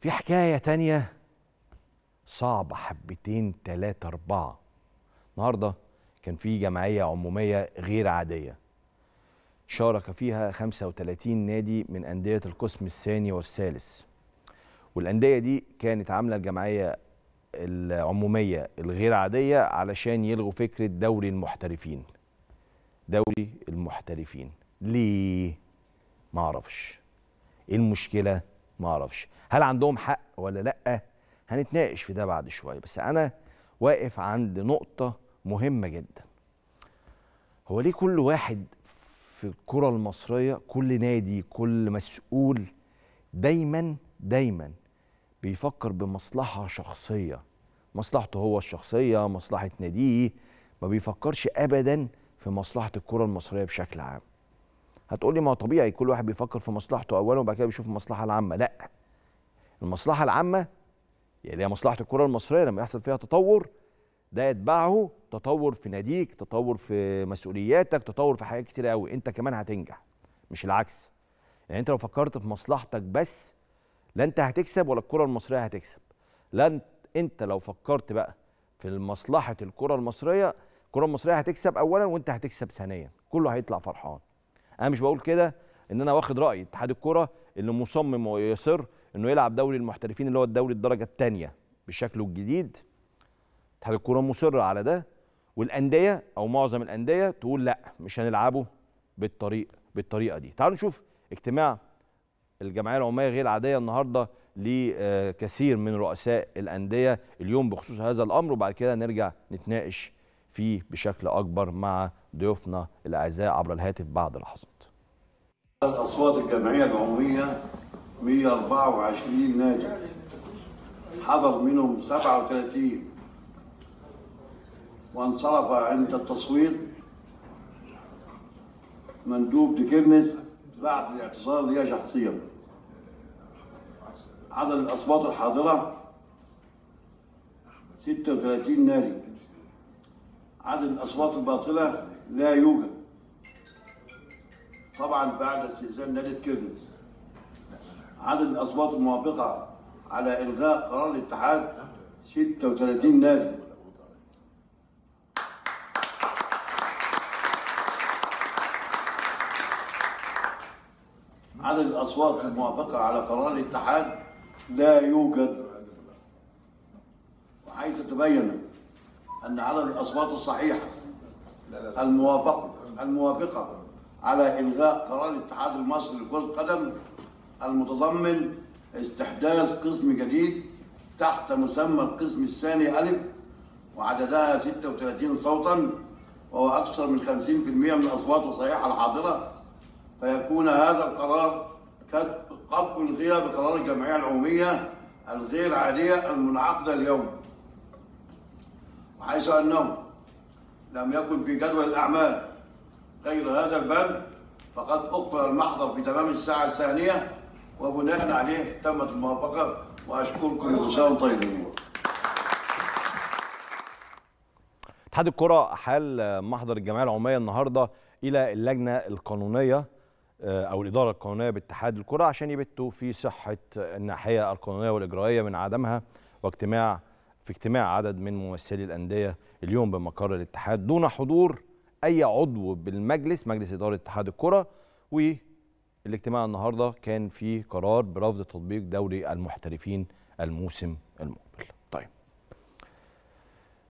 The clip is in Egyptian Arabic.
في حكايه تانية صعبه حبتين تلاتة اربعه النهارده كان في جمعيه عموميه غير عاديه شارك فيها 35 نادي من انديه القسم الثاني والثالث والانديه دي كانت عامله الجمعيه العموميه الغير عاديه علشان يلغوا فكره دوري المحترفين دوري المحترفين ليه ما اعرفش ايه المشكله ما اعرفش هل عندهم حق ولا لا هنتناقش في ده بعد شويه بس انا واقف عند نقطه مهمه جدا هو ليه كل واحد في الكره المصريه كل نادي كل مسؤول دايما دايما بيفكر بمصلحه شخصيه مصلحته هو الشخصيه مصلحه ناديه ما بيفكرش ابدا في مصلحه الكره المصريه بشكل عام هتقول لي ما هو طبيعي كل واحد بيفكر في مصلحته اولا وبعد كده بيشوف المصلحه العامه لا المصلحه العامه يعني هي مصلحه الكره المصريه لما يحصل فيها تطور ده يتبعه تطور في ناديك تطور في مسؤولياتك تطور في حاجات كتير قوي انت كمان هتنجح مش العكس يعني انت لو فكرت في مصلحتك بس لا انت هتكسب ولا الكره المصريه هتكسب لا انت لو فكرت بقى في مصلحه الكره المصريه الكره المصريه هتكسب اولا وانت هتكسب ثانيا كله هيطلع فرحان انا مش بقول كده ان انا واخد راي اتحاد الكره اللي مصمم ويصر انه يلعب دوري المحترفين اللي هو الدوري الدرجه الثانيه بشكله الجديد اتحاد الكوره مصر على ده والانديه او معظم الانديه تقول لا مش هنلعبه بالطريق بالطريقه دي تعالوا نشوف اجتماع الجمعيه العموميه غير العاديه النهارده لكثير من رؤساء الانديه اليوم بخصوص هذا الامر وبعد كده نرجع نتناقش فيه بشكل اكبر مع ضيوفنا الاعزاء عبر الهاتف بعد لحظات. اصوات الجمعيه العموميه 124 نادي حضر منهم 37 وانصرف عند التصويت مندوب ديكيرنس بعد الاعتصار لي شخصيا عدد الاصوات الحاضره 36 نادي عدد الاصوات الباطله لا يوجد طبعا بعد استئذان نادي كيرنس عدد الاصوات الموافقه على الغاء قرار الاتحاد 36 نادي عدد الاصوات الموافقه على قرار الاتحاد لا يوجد وحيث تبين ان عدد الاصوات الصحيحه الموافقه الموافقه على الغاء قرار الاتحاد المصري لكره القدم المتضمن استحداث قسم جديد تحت مسمى القسم الثاني الف وعددها 36 صوتا وهو اكثر من 50% من الاصوات الصحيحه الحاضره فيكون هذا القرار قد الغي بقرار الجمعيه العموميه الغير عاديه المنعقده اليوم وحيث انه لم يكن في جدول الاعمال غير هذا البند فقد اقفل المحضر في تمام الساعه الثانيه وبناء عليه تمت الموافقه واشكركم كل سنه طيبين. اتحاد الكره احال محضر الجمعيه العموميه النهارده الى اللجنه القانونيه او الاداره القانونيه باتحاد الكره عشان يبتوا في صحه الناحيه القانونيه والاجرائيه من عدمها واجتماع في اجتماع عدد من ممثلي الانديه اليوم بمقر الاتحاد دون حضور اي عضو بالمجلس مجلس اداره اتحاد الكره والاجتماع النهارده كان فيه قرار برفض تطبيق دوري المحترفين الموسم المقبل